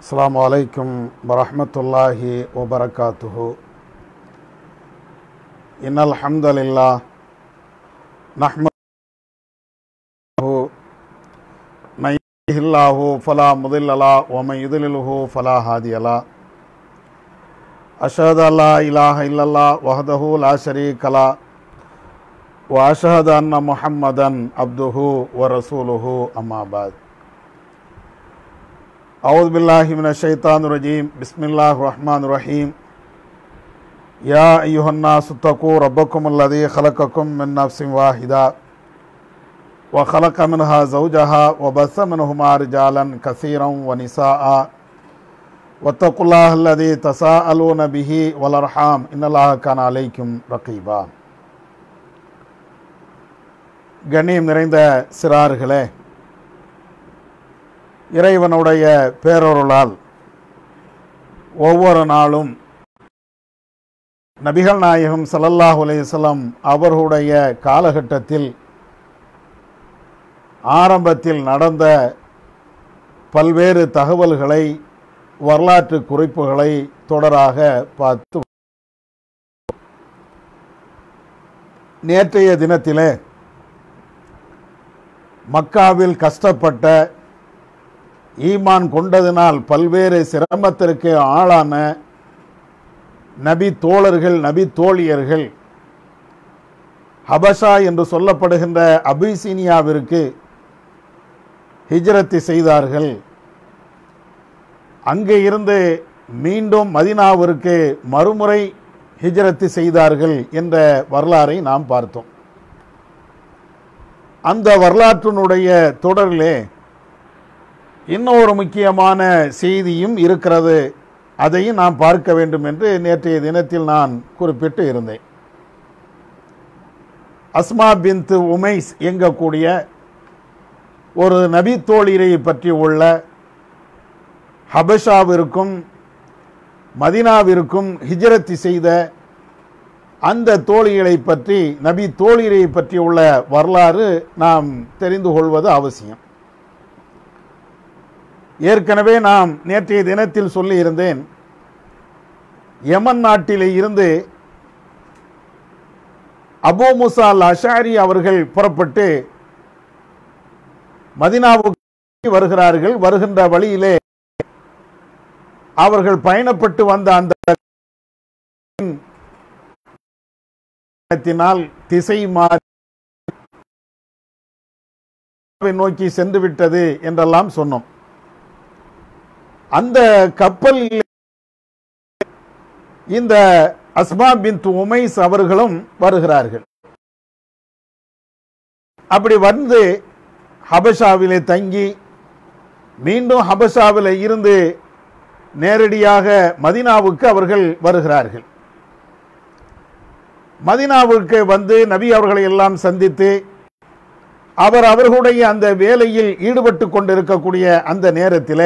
السلام عليكم ورحمة الله وبركاته إن الحمد لله نحمده من يهده الله فلا مضل له ومن يضلله فلا هادي له أشهد أن لا إله إلا الله وحده لا شريك له وأشهد أن محمدا عبده ورسوله أما بعد أعوذ بالله من الشيطان الرجيم بسم الله الرحمن الرحيم يا أيها الناس اتقوا ربكم الذي خلقكم من نفس واحدة وخلق منها زوجها وبث منهما رجالا كثيرا ونساء واتقوا الله الذي تساءلون به والأرحام إن الله كان عليكم رقيبا கண்ணியம் நிறைந்த சிறார்களே இறைவனுடைய பேரொருளால் ஒவ்வொரு நாளும் நபிகள் நாயகம் ஸல்லல்லாஹு அலைஹி வஸல்லம் அவர்களுடைய காலகட்டத்தில் ஆரம்பத்தில் நடந்த பல்வேறு தகவல்களை வரலாற்று குறிப்புகளை தொடராக பார்த்து நேற்றைய தினத்திலே மக்காவில் கஷ்டப்பட்ட ஈமான் கொண்டதினால் பல்வேறு சிரமத்திற்கு ஆளான நபி தோழர்கள் நபி தோழியர்கள் ஹபஷா என்று சொல்லப்படுகின்ற அபிசீனியாவிற்கு ஹிஜ்ரத்து செய்தார்கள் அங்கே இருந்து மீண்டும் மதினாவிற்கு மறுமுறை ஹிஜ்ரத்து செய்தார்கள் என்ற வரலாறை நாம் பார்த்தோம் அந்த வரலாற்றினுடைய தொடரிலே இன்னொரு முக்கியமான செய்தியும் இருக்கிறது அதையும் நாம் பார்க்க வேண்டும் என்று நேற்றைய தினத்தில் நான் குறிப்பிட்டு இருந்தேன் அஸ்மா பின்த் உமைஸ் எங்கக்கூடிய ஒரு நபி தோழிரை பற்றி உள்ள ஹபஷாவிற்கும் மதினாவிற்கும் ஹிஜரத்தி செய்த அந்த தோழிகளை பற்றி நபி தோழிரை பற்றி உள்ள வரலாறு நாம் தெரிந்து கொள்வது அவசியம் ஏற்கனவே நாம் நேற்றைய தினத்தில் சொல்லியிருந்தேன் யமன் நாட்டிலே இருந்து அபு முசா அல் அஷாரி அவர்கள் புறப்பட்டு மதினாவுக்கு வருகிறார்கள் வருகின்ற வழியிலே அவர்கள் பயணப்பட்டு வந்த அந்த திசை மாறி நோக்கி சென்று விட்டது என்றெல்லாம் சொன்னோம் அந்த கப்பல் இந்த அஸ்மா பின் உமைஸ் அவர்களும் வருகிறார்கள் அப்படி வந்து ஹபஷாவிலே தங்கி மீண்டும் ஹபஷாவிலே இருந்து நேரடியாக மதினாவுக்கு அவர்கள் வருகிறார்கள் மதினாவுக்கு வந்து நபி அவர்களை எல்லாம் சந்தித்து அவர் அவர்களுடைய அந்த வேலையில் ஈடுபட்டு கொண்டிருக்கக்கூடிய அந்த நேரத்திலே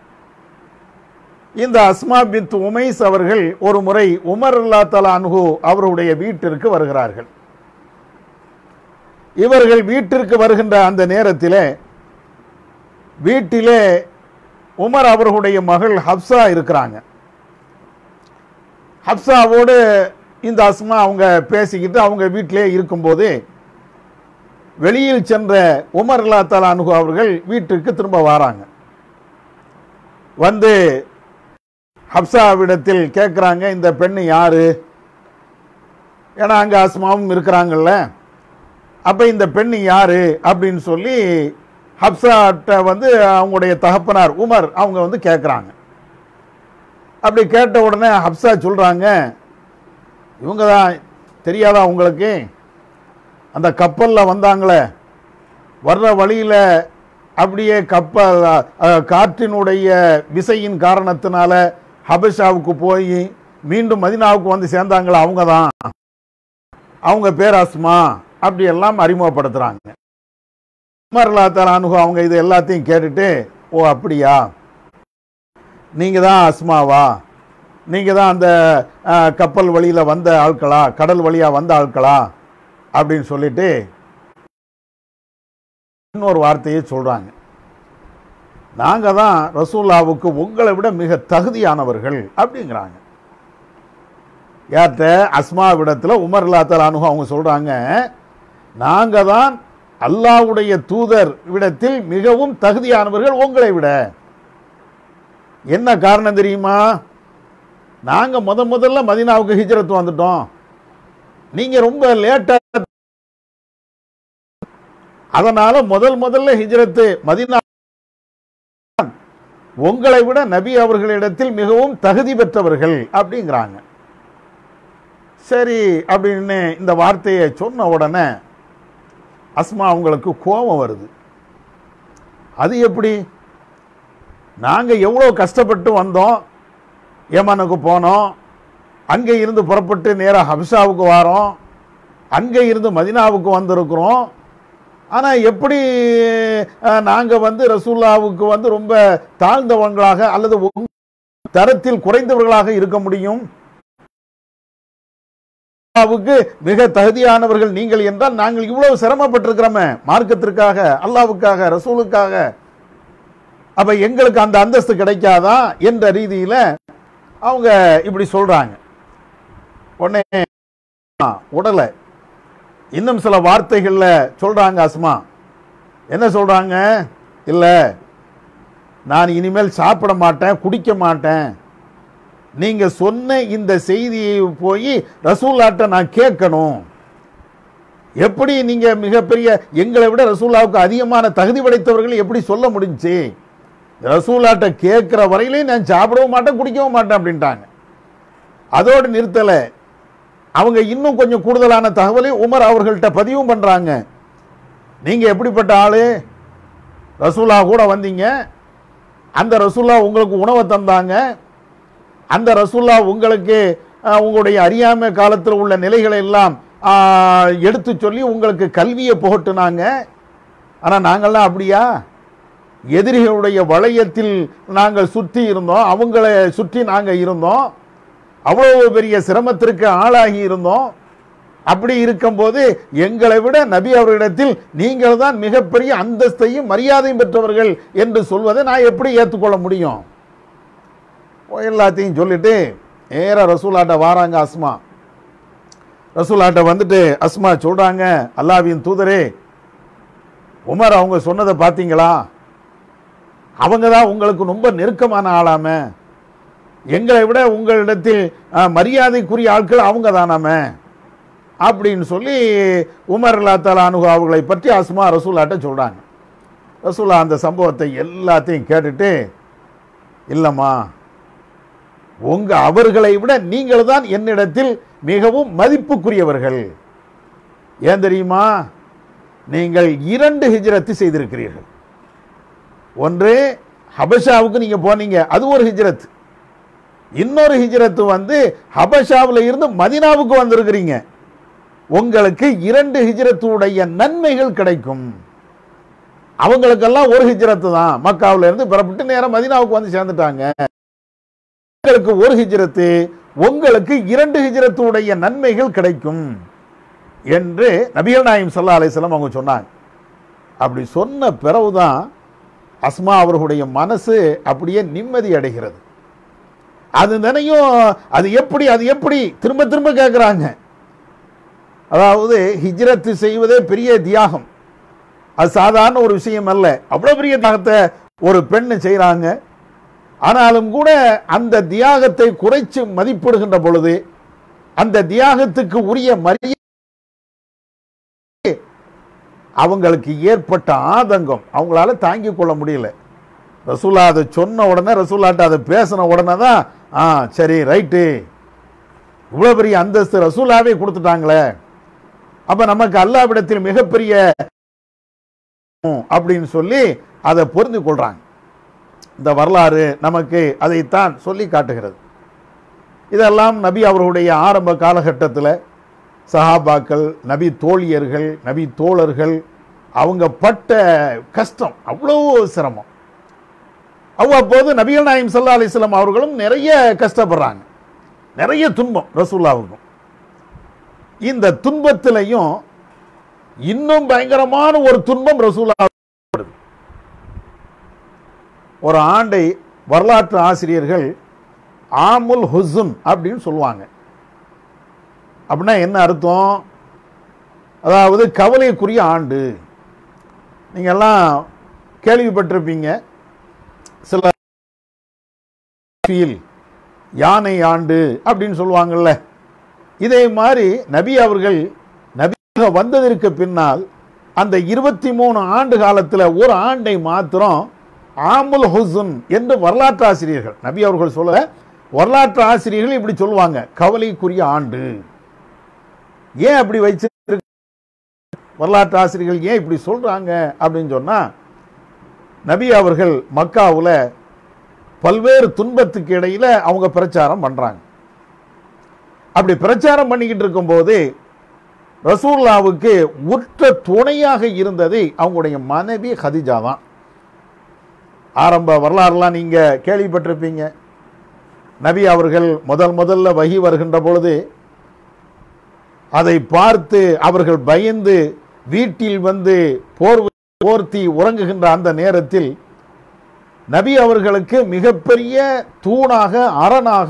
இந்த அஸ்மா பின் உமைஸ் அவர்கள் ஒரு முறை உமர் அல்லா தலா அன்ஹு அவருடைய வீட்டிற்கு வருகிறார்கள் இவர்கள் வீட்டிற்கு வருகின்ற அந்த நேரத்திலே வீட்டிலே உமர் அவர்களுடைய மகள் ஹப்சா இருக்கிறாங்க ஹப்சாவோடு இந்த அஸ்மா அவங்க பேசிக்கிட்டு அவங்க வீட்டிலே இருக்கும்போது வெளியில் சென்ற உமர் அல்லா தலா அனுகு அவர்கள் வீட்டிற்கு திரும்ப வராங்க வந்து ஹப்சாவிடத்தில் கேட்குறாங்க இந்த பெண்ணு யாரு ஏன்னா அங்கே அஸ்மாவும் இருக்கிறாங்கல்ல அப்போ இந்த பெண்ணு யாரு அப்படின்னு சொல்லி ஹப்சாட்ட வந்து அவங்களுடைய தகப்பனார் உமர் அவங்க வந்து கேட்குறாங்க அப்படி கேட்ட உடனே ஹப்சா சொல்கிறாங்க இவங்க தான் தெரியாதா உங்களுக்கு அந்த கப்பலில் வந்தாங்களே வர்ற வழியில் அப்படியே கப்பல் காற்றினுடைய விசையின் காரணத்தினால ஹபஷாவுக்கு போய் மீண்டும் மதினாவுக்கு வந்து சேர்ந்தாங்களா அவங்க தான் அவங்க பேர் அஸ்மா அப்படி எல்லாம் அறிமுகப்படுத்துறாங்க உமர்லா தலானுகு அவங்க இது எல்லாத்தையும் கேட்டுட்டு ஓ அப்படியா நீங்க தான் அஸ்மாவா நீங்க தான் அந்த கப்பல் வழியில வந்த ஆட்களா கடல் வழியா வந்த ஆட்களா அப்படின்னு சொல்லிட்டு இன்னொரு வார்த்தையை சொல்றாங்க நாங்க தான் ரசூல்லாவுக்கு உங்களை விட மிக தகுதியானவர்கள் அப்படிங்கிறாங்க யார்கிட்ட அஸ்மாவிடத்தில் உமர் அல்லா தலானு அவங்க சொல்றாங்க நாங்க தான் அல்லாஹ்வுடைய தூதர் விடத்தில் மிகவும் தகுதியானவர்கள் உங்களை விட என்ன காரணம் தெரியுமா நாங்க முத முதல்ல மதீனாவுக்கு ஹிஜ்ரத் வந்துட்டோம் நீங்க ரொம்ப லேட்டா அதனால முதல் முதல்ல ஹிஜ்ரத்து மதீனா உங்களை விட நபி அவர்களிடத்தில் மிகவும் தகுதி பெற்றவர்கள் அப்படிங்கிறாங்க சரி அப்படின்னு இந்த வார்த்தையை சொன்ன உடனே அஸ்மா அவங்களுக்கு கோபம் வருது அது எப்படி நாங்க எவ்வளோ கஷ்டப்பட்டு வந்தோம் ஏமானுக்கு போனோம் அங்கே இருந்து புறப்பட்டு நேராக ஹப்ஷாவுக்கு வரோம் அங்கே இருந்து மதினாவுக்கு வந்திருக்கிறோம் ஆனால் எப்படி நாங்கள் வந்து ரசூல்லாவுக்கு வந்து ரொம்ப தாழ்ந்தவங்களாக அல்லது உங்க தரத்தில் குறைந்தவர்களாக இருக்க முடியும் அல்லாவுக்கு மிக தகுதியானவர்கள் நீங்கள் என்றால் நாங்கள் இவ்வளவு சிரமப்பட்டிருக்கிறோமே மார்க்கத்திற்காக அல்லாவுக்காக ரசூலுக்காக அப்ப எங்களுக்கு அந்த அந்தஸ்து கிடைக்காதா என்ற ரீதியில அவங்க இப்படி சொல்றாங்க உடனே உடலை இன்னும் சில வார்த்தைகள்ல சொல்றாங்க அஸ்மா என்ன சொல்றாங்க இல்ல நான் இனிமேல் சாப்பிட மாட்டேன் குடிக்க மாட்டேன் நீங்க சொன்ன இந்த செய்தியை போய் ரசூல்லாட்ட நான் கேட்கணும் எப்படி நீங்க மிகப்பெரிய எங்களை விட ரசூல்லாவுக்கு அதிகமான தகுதி படைத்தவர்கள் எப்படி சொல்ல முடிஞ்சுச்சு ரசூலாட்ட கேட்கிற வரையிலையும் நான் சாப்பிடவும் மாட்டேன் குடிக்கவும் மாட்டேன் அப்படின்ட்டாங்க அதோடு நிறுத்தலை அவங்க இன்னும் கொஞ்சம் கூடுதலான தகவலை உமர் அவர்கள்ட்ட பதிவும் பண்றாங்க நீங்க எப்படிப்பட்ட ஆளு ரசூலா கூட வந்தீங்க அந்த ரசூலா உங்களுக்கு உணவை தந்தாங்க அந்த ரசூல்லா உங்களுக்கு அஹ், உங்களுடைய அறியாமை காலத்தில் உள்ள நிலைகளை எல்லாம் ஆஹ், எடுத்து சொல்லி உங்களுக்கு கல்வியை புகட்டுனாங்க ஆனால் நாங்கள்லாம் அப்படியா எதிரிகளுடைய வளையத்தில் நாங்கள் சுற்றி இருந்தோம் அவங்கள சுற்றி நாங்கள் இருந்தோம் அவ்வளவு பெரிய சிரமத்திற்கு ஆளாகி இருந்தோம் அப்படி இருக்கும்போது எங்களை விட நபி அவர்களிடத்தில் நீங்கள் தான் மிகப்பெரிய அந்தஸ்தையும் மரியாதையும் பெற்றவர்கள் என்று சொல்வதை நான் எப்படி ஏற்றுக்கொள்ள முடியும் எல்லாத்தையும் சொல்லிட்டு நேரா ரசூலாட்ட வாராங்க அஸ்மா ரசூலாட்ட வந்துட்டு அஸ்மா சொல்றாங்க அல்லாவின் தூதரே உமர் அவங்க சொன்னதை பார்த்தீங்களா அவங்க தான் உங்களுக்கு ரொம்ப நெருக்கமான ஆளாம எங்களை விட உங்களிடத்தில் அஹ், மரியாதைக்குரிய ஆட்கள் அவங்க தானாமே அப்படின்னு சொல்லி உமர் அல்லா தாலா அனுகு அவர்களை பற்றி அஸ்மா ரசூலாட்ட சொல்றாங்க ரசூலா அந்த சம்பவத்தை எல்லாத்தையும் கேட்டுட்டு இல்லைம்மா உங்க அவர்களை விட நீங்கள் தான் என்னிடத்தில் மிகவும் மதிப்புக்குரியவர்கள் ஏன் தெரியுமா நீங்கள் இரண்டு ஹிஜ்ரத்து செய்திருக்கிறீர்கள் ஒன்று ஹபஷாவுக்கு நீங்க போனீங்க அது ஒரு ஹிஜ்ரத் இன்னொரு ஹிஜ்ரத்து வந்து ஹபஷாவில் இருந்து மதினாவுக்கு வந்திருக்கிறீங்க உங்களுக்கு இரண்டு ஹிஜ்ரத்துடைய நன்மைகள் கிடைக்கும் அவங்களுக்கெல்லாம் ஒரு ஹிஜ்ரத்து தான் மக்காவுல இருந்து புறப்பட்டு நேரம் மதினாவுக்கு வந்து சேர்ந்துட்டாங்க உங்களுக்கு ஒரு ஹிஜ்ரத்து உங்களுக்கு இரண்டு ஹிஜ்ரத்துடைய நன்மைகள் கிடைக்கும் என்று நபிகள் நாயம் சல்லா அலிஸ்லாம் அவங்க சொன்னாங்க அப்படி சொன்ன பிறகுதான் அஸ்மா அவர்களுடைய மனசு அப்படியே நிம்மதி அடைகிறது அது நினையும் அது எப்படி அது எப்படி திரும்ப திரும்ப கேட்குறாங்க அதாவது ஹிஜ்ரத்து செய்வதே பெரிய தியாகம் அது சாதாரண ஒரு விஷயம் அல்ல அவ்வளவு பெரிய தியாகத்தை ஒரு பெண்ணு செய்கிறாங்க ஆனாலும் கூட அந்த தியாகத்தை குறைச்சு மதிப்பிடுகின்ற பொழுது அந்த தியாகத்துக்கு உரிய மரியாதை அவங்களுக்கு ஏற்பட்ட ஆதங்கம் அவங்களால தாங்கிக் கொள்ள முடியல ரசூலா அதை சொன்ன உடனே ரசூலாட்ட அதை பேசின உடனே தான் ஆ சரி ரைட்டு இவ்வளோ பெரிய அந்தஸ்து ரசூலாவே கொடுத்துட்டாங்களே அப்ப நமக்கு அல்லாவிடத்தில் மிகப்பெரிய அப்படின்னு சொல்லி அதை புரிந்து கொள்றாங்க இந்த வரலாறு நமக்கு அதைத்தான் சொல்லி காட்டுகிறது இதெல்லாம் நபி அவர்களுடைய ஆரம்ப காலகட்டத்தில் சஹாபாக்கள் நபி தோழியர்கள் நபி தோழர்கள் அவங்க பட்ட கஷ்டம் அவ்வளோ சிரமம் அவ்வப்போது நபிகள் நாயம் சல்லா அலிஸ்லாம் அவர்களும் நிறைய கஷ்டப்படுறாங்க நிறைய துன்பம் ரசூல்லாவுக்கும் இந்த துன்பத்திலையும் இன்னும் பயங்கரமான ஒரு துன்பம் ரசூல்லா ஒரு ஆண்டை வரலாற்று ஆசிரியர்கள் ஆமுல் ஹுசுன் அப்படின்னு சொல்லுவாங்க அப்படின்னா என்ன அர்த்தம் அதாவது கவலைக்குரிய ஆண்டு நீங்க எல்லாம் கேள்விப்பட்டிருப்பீங்க சில ஃபீல் யானை ஆண்டு அப்படின்னு சொல்லுவாங்கல்ல இதே மாதிரி நபி அவர்கள் நபியாக வந்ததற்கு பின்னால் அந்த இருபத்தி மூணு ஆண்டு காலத்தில் ஒரு ஆண்டை மாத்திரம் ஆமுல் ஹுசுன் என்று வரலாற்று ஆசிரியர்கள் நபி அவர்கள் சொல்ல வரலாற்று ஆசிரியர்கள் இப்படி சொல்லுவாங்க கவலைக்குரிய ஆண்டு ஏன் அப்படி வச்சு வரலாற்று ஆசிரியர்கள் ஏன் இப்படி சொல்றாங்க அப்படின்னு சொன்னா நபி அவர்கள் மக்காவுல பல்வேறு துன்பத்துக்கு இடையில அவங்க பிரச்சாரம் பண்றாங்க அப்படி பிரச்சாரம் பண்ணிக்கிட்டு இருக்கும்போது ரசூல்லாவுக்கு உற்ற துணையாக இருந்தது அவங்களுடைய மனைவி ஹதிஜா தான் ஆரம்ப வரலாறுலாம் நீங்க கேள்விப்பட்டிருப்பீங்க நபி அவர்கள் முதல் முதல்ல வகி வருகின்ற பொழுது அதை பார்த்து அவர்கள் பயந்து வீட்டில் வந்து போர்வை போர்த்தி உறங்குகின்ற அந்த நேரத்தில் நபி அவர்களுக்கு மிகப்பெரிய தூணாக அரணாக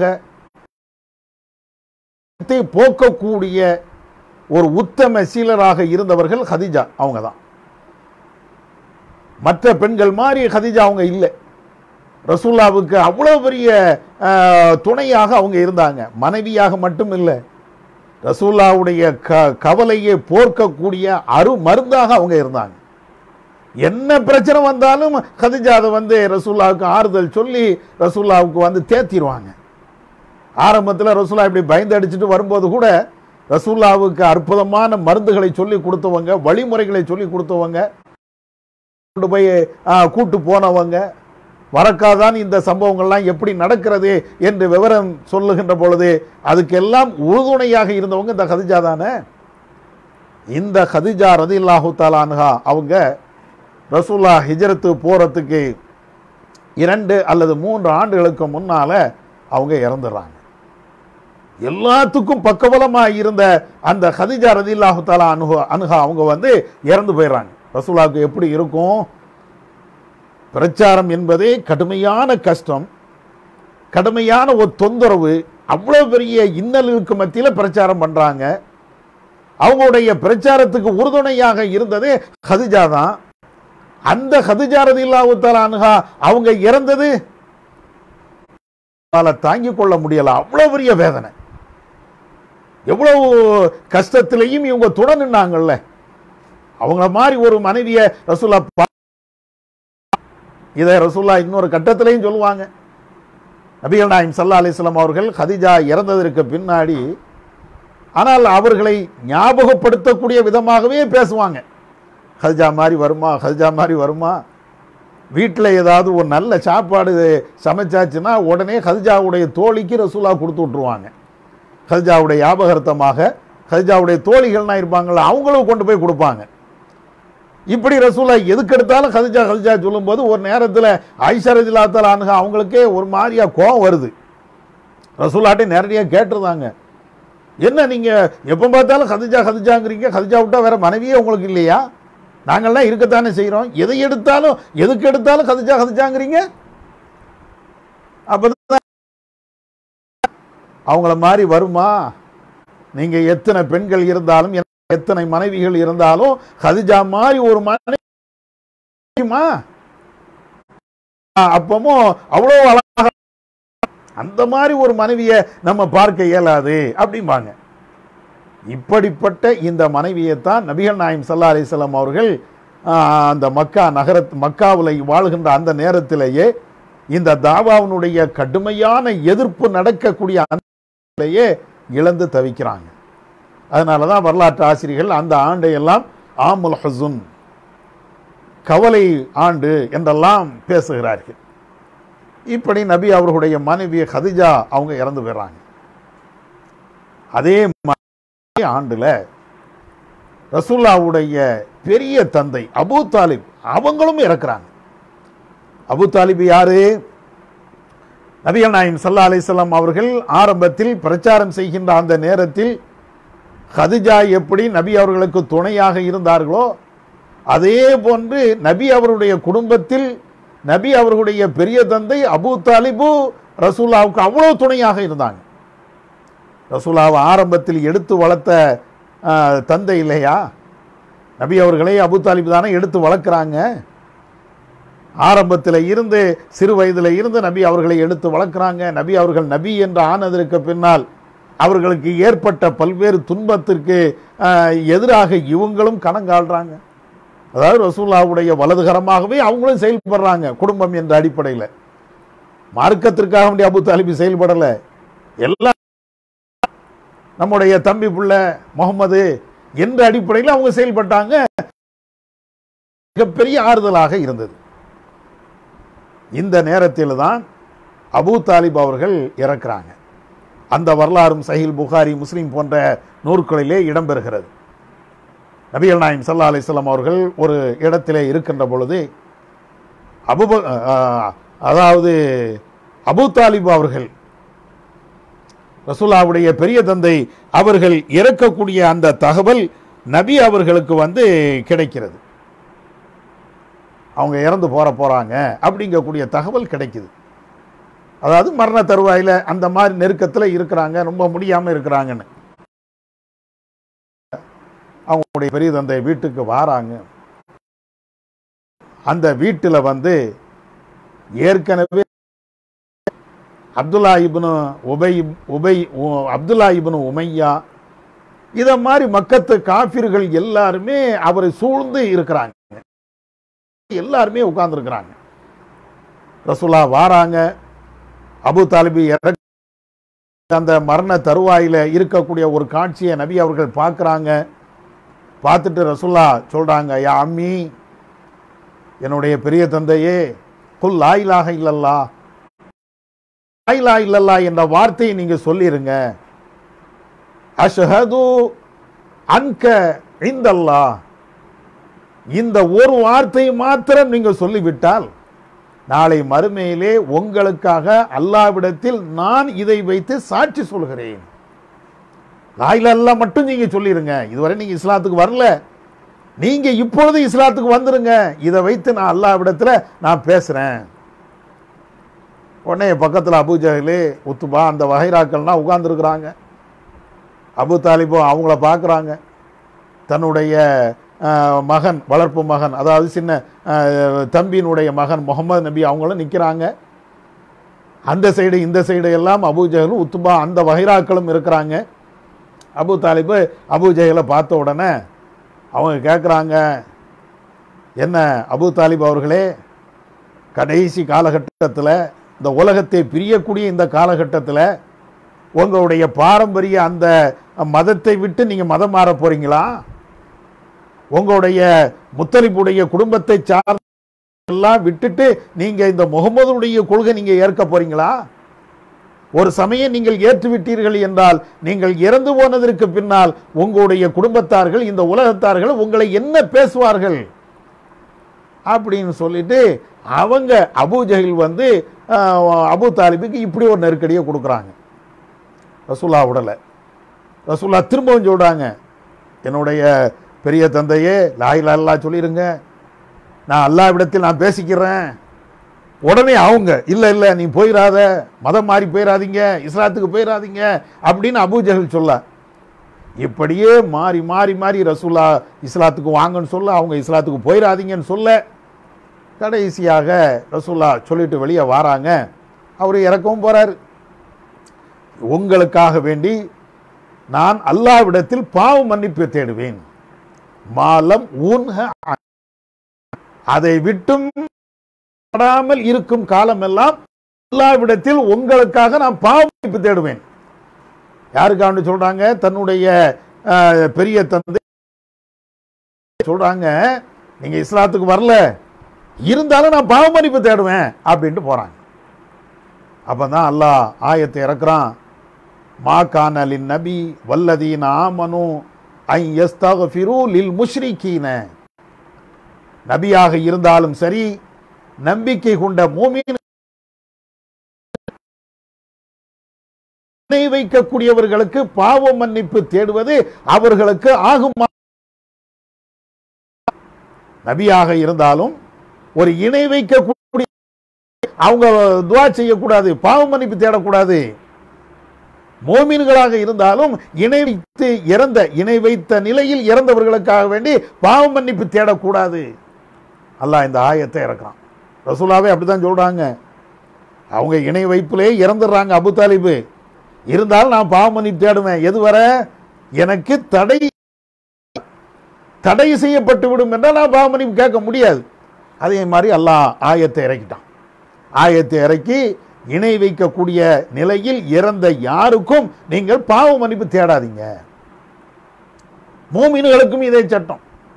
போக்கக்கூடிய ஒரு உத்தம சீலராக இருந்தவர்கள் ஹதிஜா அவங்க தான் மற்ற பெண்கள் மாதிரி ஹதிஜா அவங்க இல்லை ரசூல்லாவுக்கு அவ்வளவு பெரிய அஹ், துணையாக அவங்க இருந்தாங்க மனைவியாக மட்டும் இல்லை ரசூல்லாவுடைய க கவலையை போர்க்கக்கூடிய அரு மருந்தாக அவங்க இருந்தாங்க என்ன பிரச்சனை வந்தாலும் கதிஜா அதை வந்து ரசூல்லாவுக்கு ஆறுதல் சொல்லி ரசூல்லாவுக்கு வந்து தேத்திடுவாங்க ஆரம்பத்தில் ரசூல்லா இப்படி பயந்து அடிச்சுட்டு வரும்போது கூட ரசூல்லாவுக்கு அற்புதமான மருந்துகளை சொல்லி கொடுத்தவங்க வழிமுறைகளை சொல்லி கொடுத்தவங்க கொண்டு போய் ஆ, கூட்டு போனவங்க வரக்காதான் இந்த சம்பவங்கள்லாம் எப்படி நடக்கிறது என்று விவரம் சொல்லுகின்ற பொழுது அதுக்கெல்லாம் உறுதுணையாக இருந்தவங்க இந்த கதிஜா தானே இந்த கதிஜா ரதில்லாஹு தாலானுகா அவங்க ரசூல்லா ஹிஜரத்து போறதுக்கு இரண்டு அல்லது மூன்று ஆண்டுகளுக்கு முன்னால அவங்க இறந்துடுறாங்க எல்லாத்துக்கும் பக்கபலமா இருந்த அந்த ஹதிஜா ரதில்லாஹு தாலா அனுகா அனுகா அவங்க வந்து இறந்து போயிடுறாங்க ரசூலாவுக்கு எப்படி இருக்கும் பிரச்சாரம் என்பதே கடுமையான கஷ்டம் கடுமையான ஒரு தொந்தரவு அவ்வளவு பெரிய இன்னலுக்கு மத்தியில பிரச்சாரம் பண்றாங்க அவங்களுடைய பிரச்சாரத்துக்கு உறுதுணையாக இருந்தது ஹதிஜா தான் அந்த ஹதிஜா ரதில்லாஹு தாலா அனுகா அவங்க இறந்தது அவங்களால தாங்கிக் கொள்ள முடியல அவ்வளவு பெரிய வேதனை எவ்வளவு கஷ்டத்திலையும் இவங்க துணை நின்னாங்கல்ல அவங்கள மாதிரி ஒரு மனைவிய ரசூல்லா பா- இதை ரசூல்லா இன்னொரு கட்டத்திலையும் சொல்லுவாங்க நபிகள் நாயம் சல்லா அலிஸ்லாம் அவர்கள் ஹதிஜா இறந்ததற்கு பின்னாடி ஆனால் அவர்களை ஞாபகப்படுத்தக்கூடிய விதமாகவே பேசுவாங்க ஹதிஜா மாதிரி வருமா ஹதிஜா மாதிரி வருமா வீட்டில் ஏதாவது ஒரு நல்ல சாப்பாடு சமைச்சாச்சுன்னா உடனே ஹதிஜாவுடைய தோழிக்கு ரசூலா கொடுத்து விட்ருவாங்க ஹதிஜாவுடைய ஞாபகார்த்தமாக ஹதிஜாவுடைய தோழிகள்லாம் இருப்பாங்கள்ல அவங்களும் கொண்டு போய் கொடுப்பாங்க இப்படி ரசூலா எதுக்கு எடுத்தாலும் ஹதிஜா ஹதிஜா சொல்லும்போது ஒரு நேரத்தில் ஐஷா ரஜிலாத்தால் அணுக அவங்களுக்கே ஒரு மாதிரியா கோவம் வருது ரசூலாட்டே நேரடியாக கேட்டிருந்தாங்க என்ன நீங்க எப்போ பார்த்தாலும் ஹதிஜா ஹதிஜாங்கிறீங்க ஹதிஜா விட்டா வேற மனைவியே உங்களுக்கு இல்லையா நாங்கள்லாம் இருக்கத்தானே செய்கிறோம் எதை எடுத்தாலும் எதுக்கு எடுத்தாலும் ஹதிஜா ஹதிஜாங்கிறீங்க அப்பதான் அவங்கள மாதிரி வருமா நீங்க எத்தனை பெண்கள் இருந்தாலும் எத்தனை மனைவிகள் இருந்தாலும் ஹதிஜா மாதிரி ஒரு மனைவிமா அப்பமும் அவ்வளோ அழகா அந்த மாதிரி ஒரு மனைவியை நம்ம பார்க்க இயலாது அப்படிம்பாங்க இப்படிப்பட்ட இந்த மனைவியைத்தான் நபிகள் நாயம் சல்லா அலிஸ்லாம் அவர்கள் ஆஹ், அந்த மக்கா நகர மக்காவில் வாழ்கின்ற அந்த நேரத்திலேயே இந்த தாவாவினுடைய கடுமையான எதிர்ப்பு நடக்கக்கூடிய அந்த நேரத்திலேயே இழந்து தவிக்கிறாங்க அதனால தான் வரலாற்று ஆசிரியர்கள் அந்த ஆண்டை எல்லாம் ஆமுல் ஹசுன் கவலை ஆண்டு என்றெல்லாம் பேசுகிறார்கள் இப்படி நபி அவர்களுடைய மனைவி ஹதிஜா அவங்க இறந்து போயிடுறாங்க அதே மாதிரி ஆண்டுல ரசூல்லாவுடைய பெரிய தந்தை அபூ தாலிப் அவங்களும் இறக்குறாங்க அபூ தாலிப் யாரு நபிகள் நாயம் சல்லா அலிசல்லாம் அவர்கள் ஆரம்பத்தில் பிரச்சாரம் செய்கின்ற அந்த நேரத்தில் ஹதிஜா எப்படி நபி அவர்களுக்கு துணையாக இருந்தார்களோ அதே போன்று நபி அவருடைய குடும்பத்தில் நபி அவர்களுடைய பெரிய தந்தை அபூ தாலிபு ரசூலாவுக்கு அவ்வளவு துணையாக இருந்தாங்க ரசூலாவை ஆரம்பத்தில் எடுத்து வளர்த்த ஆஹ், தந்தை இல்லையா நபி அவர்களை அபூ தாலிப் தானே எடுத்து வளர்க்குறாங்க ஆரம்பத்தில் இருந்து சிறு வயதில் இருந்து நபி அவர்களை எடுத்து வளர்க்குறாங்க நபி அவர்கள் நபி என்று ஆனதற்கு பின்னால் அவர்களுக்கு ஏற்பட்ட பல்வேறு துன்பத்திற்கு ஆஹ், எதிராக இவங்களும் கணங்காள்றாங்க அதாவது ரசூல்லாவுடைய வலதுகரமாகவே அவங்களும் செயல்படுறாங்க குடும்பம் என்ற அடிப்படையில் மார்க்கத்திற்காக வேண்டிய அபு தாலிபி செயல்படலை எல்லாம் நம்முடைய தம்பி புள்ள முகமது என்ற அடிப்படையில் அவங்க செயல்பட்டாங்க மிகப்பெரிய ஆறுதலாக இருந்தது இந்த நேரத்தில் தான் அபூ தாலிப் அவர்கள் இறக்குறாங்க அந்த வரலாறும் சஹீல் புகாரி முஸ்லீம் போன்ற நூற்களிலே இடம்பெறுகிறது நபிகள் நாயம் சல்லா அலிஸ்லாம் அவர்கள் ஒரு இடத்திலே இருக்கின்ற பொழுது அபு அதாவது அபூ தாலிப் அவர்கள் ரசூலாவுடைய பெரிய தந்தை அவர்கள் இறக்கக்கூடிய அந்த தகவல் நபி அவர்களுக்கு வந்து கிடைக்கிறது அவங்க இறந்து போற போறாங்க அப்படிங்கக்கூடிய தகவல் கிடைக்குது அதாவது மரண தருவாயில அந்த மாதிரி நெருக்கத்தில் இருக்கிறாங்க ரொம்ப முடியாம இருக்கிறாங்கன்னு அவங்களுடைய பெரிய தந்தை வீட்டுக்கு வாராங்க அந்த வீட்டில் வந்து ஏற்கனவே அப்துல்லா இப்னு உபை உபை உ- அப்துல்லா இப்னு உமையா இத மாதிரி மக்கத்து காபிர்கள் எல்லாருமே அவரை சூழ்ந்து இருக்கிறாங்க எல்லாருமே உட்கார்ந்துருக்கிறாங்க ரசூலா வாராங்க அபு தாலிபி இறக்க அந்த மரண தருவாயில இருக்கக்கூடிய ஒரு காட்சியை நபி அவர்கள் பார்க்குறாங்க பார்த்துட்டு ரசூல்லா சொல்றாங்க யா அம்மி என்னுடைய பெரிய தந்தையே குல் லாயிலாக இல்லல்லா லாயிலா இல்லல்லா என்ற வார்த்தையை நீங்க சொல்லிருங்க அஷ்ஹது அன்க இந்தல்லா இந்த ஒரு வார்த்தையை மாத்திரம் நீங்க சொல்லிவிட்டால் நாளை மறுமையிலே உங்களுக்காக அல்லாவிடத்தில் நான் இதை வைத்து சாட்சி சொல்கிறேன் லாயிலல்லா மட்டும் நீங்க சொல்லிருங்க இதுவரை நீங்க இஸ்லாத்துக்கு வரல நீங்க இப்பொழுது இஸ்லாத்துக்கு வந்துருங்க இதை வைத்து நான் அல்லாவிடத்துல நான் பேசுறேன் உடனே பக்கத்தில் அபூஜஹிலு உத்துபா அந்த வகைராக்கள்லாம் உட்கார்ந்துருக்குறாங்க அபு தாலிபோ அவங்கள பார்க்குறாங்க தன்னுடைய அஹ், மகன் வளர்ப்பு மகன் அதாவது சின்ன அஹ், தம்பியினுடைய மகன் முகமது நபி அவங்களும் நிற்கிறாங்க அந்த சைடு இந்த சைடு எல்லாம் அபூஜஹலும் உத்துபா அந்த வகைராக்களும் இருக்கிறாங்க அபு தாலிபு அபூஜஹலை பார்த்த உடனே அவங்க கேட்குறாங்க என்ன அபு தாலிப் அவர்களே கடைசி காலகட்டத்தில் இந்த உலகத்தை பிரியக்கூடிய இந்த காலகட்டத்தில் உங்களுடைய பாரம்பரிய அந்த மதத்தை விட்டு நீங்கள் மதம் மாற போறீங்களா உங்களுடைய முத்தலிப்புடைய குடும்பத்தை சார்ந்த எல்லாம் விட்டுட்டு நீங்க இந்த முகமதுடைய கொள்கை நீங்க ஏற்க போறீங்களா ஒரு சமயம் நீங்கள் ஏற்றுவிட்டீர்கள் என்றால் நீங்கள் இறந்து போனதற்கு பின்னால் உங்களுடைய குடும்பத்தார்கள் இந்த உலகத்தார்கள் உங்களை என்ன பேசுவார்கள் அப்படின்னு சொல்லிட்டு அவங்க அபூ ஜஹில் வந்து ஆஹ், அபூ தாலிபுக்கு இப்படி ஒரு நெருக்கடியை கொடுக்குறாங்க ரசூலா உடலை ரசூலா திரும்பவும் சொல்றாங்க என்னுடைய பெரிய தந்தையே லாயிலா அல்லா சொல்லிருங்க நான் அல்லாவிடத்தில் நான் பேசிக்கிறேன் உடனே அவங்க இல்லை இல்லை நீ போயிடாத மதம் மாறி போயிடாதீங்க இஸ்லாத்துக்கு போயிடாதீங்க அப்படின்னு அபூஜஹல் சொல்ல இப்படியே மாறி மாறி மாறி ரசூலா இஸ்லாத்துக்கு வாங்கன்னு சொல்ல அவங்க இஸ்லாத்துக்கு போயிடாதீங்கன்னு சொல்ல கடைசியாக ரசூலா சொல்லிட்டு வெளியே வாராங்க அவர் இறக்கவும் போறாரு உங்களுக்காக வேண்டி நான் அல்லாவிடத்தில் பாவ மன்னிப்பு தேடுவேன் மாலம் ஊன்ஹ அன். அதை விட்டும் படாமல் இருக்கும் காலமெல்லாம் அல்லாவிடத்தில் உங்களுக்காக நான் பாவ மன்னிப்பு தேடுவேன் யாருக்காண்டு சொல்றாங்க தன்னுடைய அஹ், பெரிய தந்தை சொல்றாங்க நீங்க இஸ்லாத்துக்கு வரல இருந்தாலும் நான் பாவ மன்னிப்பு தேடுவேன் அப்படின்ட்டு போறாங்க அப்பதான் அல்லாஹ் ஆயத்தை இறக்குறான் மா கான லின் நபி வல்லதீன ஆமனு ஐ யஸ்தக்ஃபிரு லில் முஷ்ரிகீன நபியாக இருந்தாலும் சரி நம்பிக்கை கொண்ட மூமின் இணை வைக்கக்கூடியவர்களுக்கு பாவ மன்னிப்பு தேடுவது அவர்களுக்கு ஆகும் நபியாக இருந்தாலும் ஒரு இணை வைக்கக்கூடிய அவங்க துவா செய்யக்கூடாது பாவ மன்னிப்பு தேடக்கூடாது மோமீன்களாக இருந்தாலும் இணை வைத்து இறந்த இணை வைத்த நிலையில் இறந்தவர்களுக்காக வேண்டி பாவ மன்னிப்பு தேடக்கூடாது அல்லாஹ் இந்த ஆயத்தை இறக்குறான் ரசூலாவே அப்படிதான் சொல்றாங்க அவங்க இணை வைப்பிலே இறந்துடுறாங்க அபு தாலிபு இருந்தாலும் நான் பாவ மன்னிப்பு தேடுவேன் எது வர எனக்கு தடை தடை செய்யப்பட்டு விடும் என்றால் நான் பாவ மன்னிப்பு கேட்க முடியாது அதே மாதிரி அல்லாஹ் ஆயத்தை இறக்கிட்டான் ஆயத்தை இறக்கி இணை வைக்கக்கூடிய நிலையில் இறந்த யாருக்கும் நீங்கள் பாவ மன்னிப்பு தேடாதீங்க மூமின்களுக்கும் இதே சட்டம்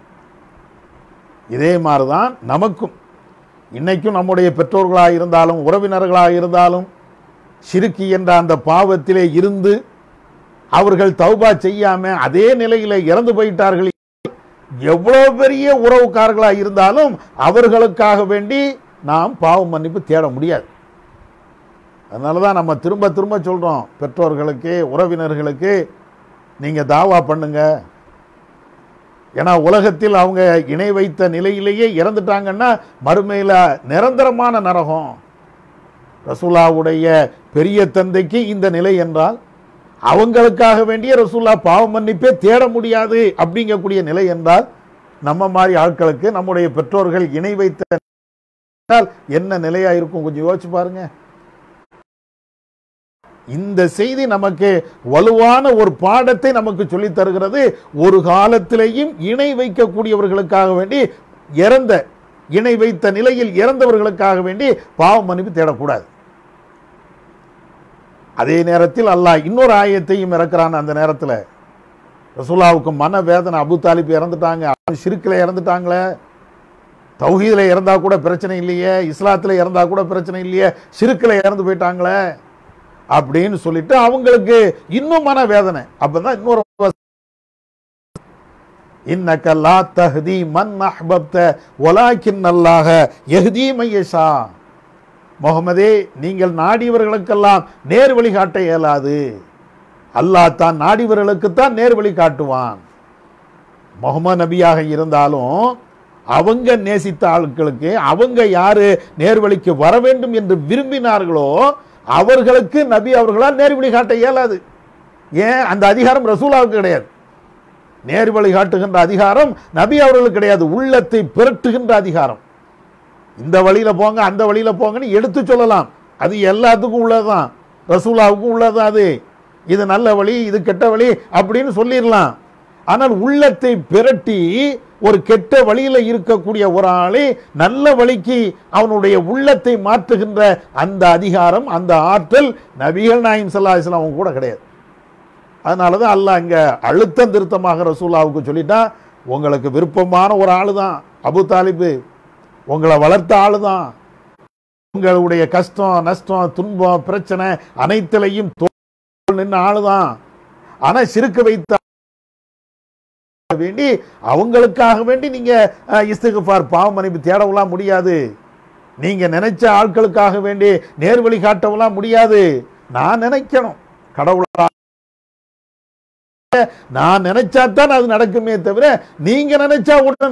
இதே மாதிரிதான் நமக்கும் இன்னைக்கும் நம்முடைய பெற்றோர்களாக இருந்தாலும் உறவினர்களாக இருந்தாலும் சிறுக்கி என்ற அந்த பாவத்திலே இருந்து அவர்கள் தௌபா செய்யாம அதே நிலையில இறந்து போயிட்டார்கள் எவ்வளவு பெரிய உறவுக்காரர்களாக இருந்தாலும் அவர்களுக்காக வேண்டி நாம் பாவ மன்னிப்பு தேட முடியாது அதனால தான் நம்ம திரும்ப திரும்ப சொல்றோம் பெற்றோர்களுக்கு உறவினர்களுக்கு நீங்க தாவா பண்ணுங்க ஏன்னா உலகத்தில் அவங்க இணை வைத்த நிலையிலேயே இறந்துட்டாங்கன்னா மறுமையில நிரந்தரமான நரகம் ரசூலாவுடைய பெரிய தந்தைக்கு இந்த நிலை என்றால் அவங்களுக்காக வேண்டிய ரசூல்லா பாவ மன்னிப்பே தேட முடியாது அப்படிங்கக்கூடிய நிலை என்றால் நம்ம மாதிரி ஆட்களுக்கு நம்முடைய பெற்றோர்கள் இணை வைத்த என்ன நிலையா இருக்கும் கொஞ்சம் யோசிச்சு பாருங்க இந்த செய்தி நமக்கு வலுவான ஒரு பாடத்தை நமக்கு சொல்லித் தருகிறது ஒரு காலத்திலேயும் இணை வைக்கக்கூடியவர்களுக்காக வேண்டி இறந்த இணை வைத்த நிலையில் இறந்தவர்களுக்காக வேண்டி பாவ மன்னிப்பு தேடக்கூடாது அதே நேரத்தில் அல்லாஹ் இன்னொரு ஆயத்தையும் இறக்குறான் அந்த நேரத்தில் ரசூலாவுக்கு மன வேதனை அபு தாலிப் இறந்துட்டாங்க சிறுக்கில் இறந்துட்டாங்களே தௌஹீதில் இறந்தா கூட பிரச்சனை இல்லையே இஸ்லாத்தில் இறந்தா கூட பிரச்சனை இல்லையே சிறுக்கில் இறந்து போயிட்டாங்களே அப்படின்னு சொல்லிட்டு அவங்களுக்கு இன்னும் மன வேதனை அப்பதான் இன்னொரு இன்னக்க லா தஹ்தி மன் அஹ்பப்த வலாக்கின் அல்லாஹ யஹ்தி மையஷா முகமதே நீங்கள் நாடியவர்களுக்கெல்லாம் நேர் வழி காட்ட இயலாது அல்லாஹ் தான் நாடியவர்களுக்குத்தான் நேர் வழி காட்டுவான் முகமது நபியாக இருந்தாலும் அவங்க நேசித்த ஆட்களுக்கு அவங்க யாரு நேர்வழிக்கு வர வேண்டும் என்று விரும்பினார்களோ அவர்களுக்கு நபி அவர்களால் நேர்வழி காட்ட இயலாது ஏன் அந்த அதிகாரம் ரசூலாவுக்கு கிடையாது நேர்வழி காட்டுகின்ற அதிகாரம் நபி அவர்களுக்கு கிடையாது உள்ளத்தை பிரட்டுகின்ற அதிகாரம் இந்த வழியில போங்க அந்த வழியில போங்கன்னு எடுத்து சொல்லலாம் அது எல்லாத்துக்கும் உள்ளதுதான் ரசூலாவுக்கும் உள்ளதுதான் அது இது நல்ல வழி இது கெட்ட வழி அப்படின்னு சொல்லிடலாம் ஆனால் உள்ளத்தை பிரட்டி ஒரு கெட்ட வழியில இருக்கக்கூடிய ஒரு ஆளை நல்ல வழிக்கு அவனுடைய உள்ளத்தை மாற்றுகின்ற அந்த அதிகாரம் அந்த ஆற்றல் நபிகள் நாயின் சல்லா இஸ்லாம் கூட கிடையாது அதனால தான் அல்லாஹ் இங்க அழுத்தம் திருத்தமாக ரசூலாவுக்கு சொல்லிட்டா உங்களுக்கு விருப்பமான ஒரு ஆளு தான் அபு தாலிபு உங்களை வளர்த்த ஆளு தான் உங்களுடைய கஷ்டம் நஷ்டம் துன்பம் பிரச்சனை அனைத்திலையும் தோல் நின்ன ஆளு தான் ஆனா சிறுக்கு வைத்த வேண்டி அவங்களுக்காக வேண்டி நீங்க அஹ், இஸ்திக்ஃபார் பாவ மன்னிப்பு தேடவெல்லாம் முடியாது நீங்க நினைச்ச ஆட்களுக்காக வேண்டி நேர்வழி காட்டவெல்லாம் முடியாது நான் நினைக்கணும் கடவுளா நான் நினைச்சா தான் அது நடக்குமே தவிர நீங்க நினைச்சா உடனே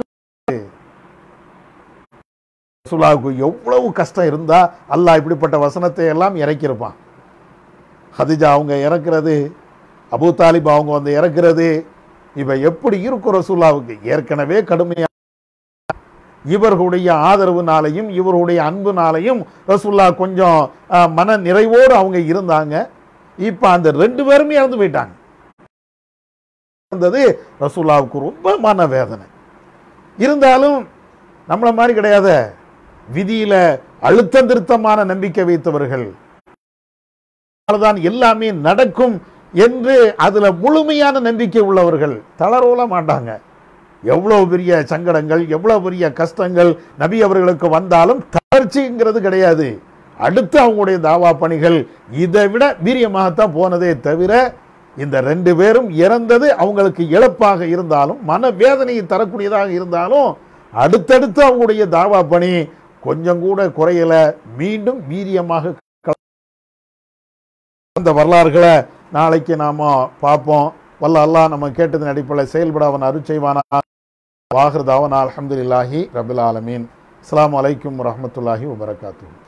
ரசூலுல்லாஹ்வுக்கு எவ்வளவு கஷ்டம் இருந்தா அல்லாஹ் இப்படிப்பட்ட வசனத்தை எல்லாம் இறக்கியிருப்பான் ஹதிஜா அவங்க இறக்குறது அபூ தாலிப் அவங்க வந்து இறக்குறது இப்ப எப்படி இருக்கும் ரசூல்லாவுக்கு ஏற்கனவே கடுமையா இவர்களுடைய ஆதரவுனாலையும் இவருடைய அன்புனாலையும் ரசூல்லா கொஞ்சம் அஹ், மன நிறைவோடு அவங்க இருந்தாங்க இப்ப அந்த ரெண்டு பேருமே இறந்து போயிட்டாங்க இருந்தது ரசூல்லாவுக்கு ரொம்ப மன வேதனை இருந்தாலும் நம்மள மாதிரி கிடையாது விதியில அழுத்தம் திருத்தமான நம்பிக்கை வைத்தவர்கள் தான் எல்லாமே நடக்கும் என்று அதுல முழுமையான நம்பிக்கை உள்ளவர்கள் தளரவுல மாட்டாங்க எவ்வளவு பெரிய சங்கடங்கள் எவ்வளவு பெரிய கஷ்டங்கள் நபி அவர்களுக்கு வந்தாலும் தளர்ச்சிங்கிறது கிடையாது அடுத்து அவங்களுடைய தாவா பணிகள் இதை விட வீரியமாகத்தான் போனதே தவிர இந்த ரெண்டு பேரும் இறந்தது அவங்களுக்கு இழப்பாக இருந்தாலும் மன வேதனையை தரக்கூடியதாக இருந்தாலும் அடுத்தடுத்து அவங்களுடைய தாவா பணி கொஞ்சம் கூட குறையல மீண்டும் வீரியமாக கள- அந்த வரலாறுகளை நாளைக்கு நாம பார்ப்போம் வல்ல அல்லாஹ் நம்ம கேட்டதன் அடிப்படையில் செயல்பட அவன் அருச்செய்வானா வாஹிருதாவன் அல்ஹம்துலில்லாஹி ரபில் ஆலமீன் அஸ்ஸலாமு அலைக்கும் வரஹ்மத்துல்லாஹி வபரகாத்துஹு